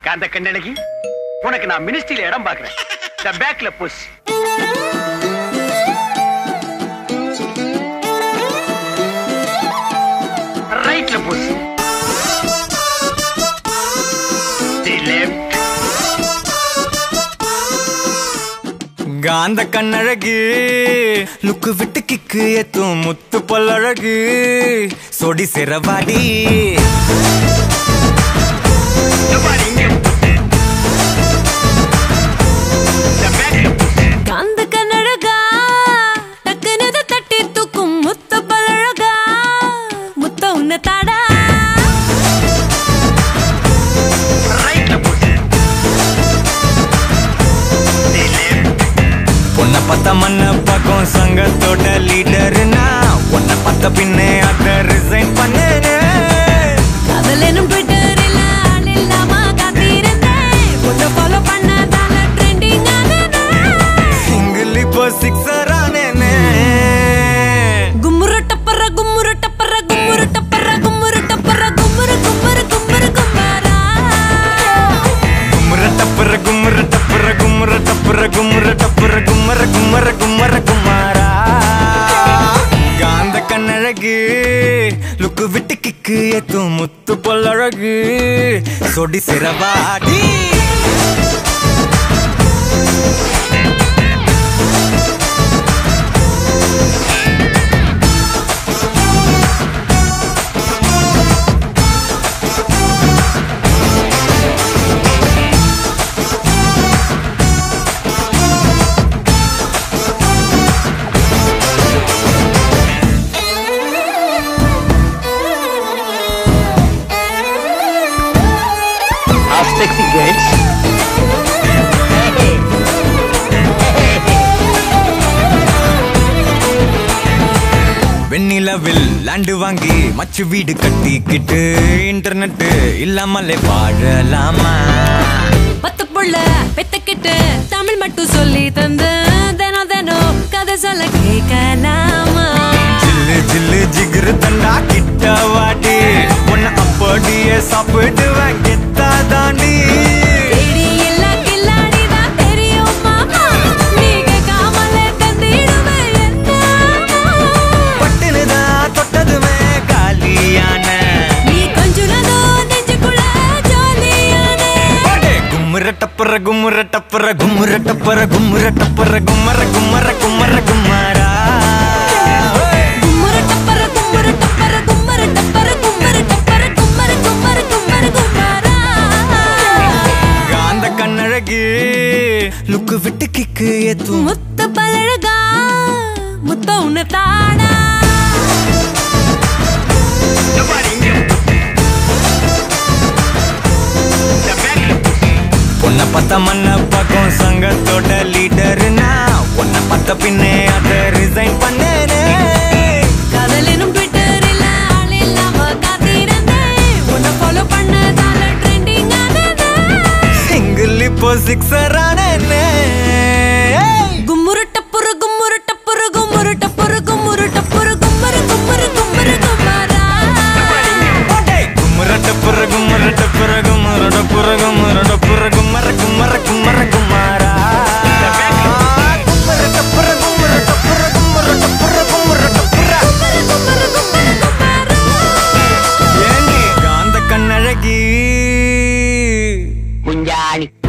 காந்த கண்ணழகி உனக்கு நான் மினிஸ்ட்ரியில இடம் பாக்குறேன் த பேக்ல புஷ் ரைட்ல புஷ் தி லெஃப்ட் காந்த கண்ணழகு லுக்கு விட்டு கிக்கு ஏத்தும் முத்து பல்லழகு சொடி சிறவாடி காந்த கண்ணழகா டக்குனு இதை தட்டி தூக்கும் முத்த பழகா முத்த உன்னை தாடா பொண்ணை பார்த்த மண்ண பக்கம் சங்கத்தோட லீடர்னா உன்னை பார்த்த பின்னே அத ரிசைன் பண்ணேனே காதல் எனும் ட்விட்டரில் ஆள் இல்லாம காத்திருந்தேன் பொண்ணை ஃபாலோ பண்ணதால ட்ரெண்டிங் சிங்கிள் இப்போ சிக்ஸர் ஆனேனே கும்முரு டப்பர கும்முரு டப்பர கும்முரு டப்பர கும்முரு டப்பர கும்முரு கும்முரு கும்முரு கும்மாரா கும்முற டப்புற கும்முற டப்புற கும்முற டப்புற கும்முற டப்புற கும்மர கும்மர கும்மர குமாரா காந்த கண்ணழகு லுக்கு விட்டு கிக்கு ஏத்தும் முத்து பொல்லழகு சொடி சிறவாடி Our sexy girls. வெண்ணிலவில் லேண்டு வாங்கி மச்சு வீடு கட்டிக்கிட்டு இன்டர்நெட் இல்லாமலே வாழலாமா பத்து புள்ள பெத்துக்கிட்டு தமிழ் மட்டும் சொல்லி தந்து தினம் தினம் கதை சொல்ல கேட்கலாமா ஜில்லு ஜில்லு ஜிகிரு தண்டா கிட்ட வாடி உன்னை அப்படியே சாப்பிடுவேன் கெத்தா தாண்டி தேடி எல்லா கில்லாடிதான் தெரியும் மாமா நீ கேட்காமலே தந்திடுவேன் என்ன பட்டுனுதான் தொட்டதுமே காலியான நீ கொஞ்சுனதோ நெஞ்சுக்குள்ள ஜாலியானே அடே, கும்முற டப்புற கும்முற டப்புற கும்முற டப்புற கும்முற டப்புற கும்மர கும்மர கும்மர கும்மாரா கும்முரு டப்பர கும்முரு டப்பர கும்மரு டப்பர கும்மரு டப்பர கும்மரு கும்மரு கும்மரு கும்மாரா காந்த கண்ணழகு லுக்கு விட்டு கிக்கு ஏத்தும் முத்த பழகா முத்த உன்னை தாடா பொண்ணை பார்த்த மண்ண பக்கம் சங்கத்தோட லீடர்னா உன்னை பார்த்த பின்னே அத ரிசைன் பண்ணேனே காதல் எனும் ட்விட்டரில் ஆள் இல்லாம காத்திருந்தேன் உன்னை ஃபாலோ பண்ணதால ட்ரெண்டிங் ஆனதே சிங்கிள் இப்போ சிக்ஸர் ஆனேனே கும்முரு டப்புரு கும்முரு டப்புரு கும்முரு டப்புரு கும்முரு டப்புரு கும்மரு கும்மரு கும்மரு கும்மாரா கும்மரட்ட புறகு மரட்ட புறகு மரட புறகு மரட புறகு மர கும்மர கும்மர குமாரா கும்மரட்ட புறகு மரட்ட புறகு மரட்ட புறகு மரட்ட புற கும்மரு கும்மரு கும்மரு கும்மாரா ஏண்டி காந்த கண்ணழகி குஞ்சாணி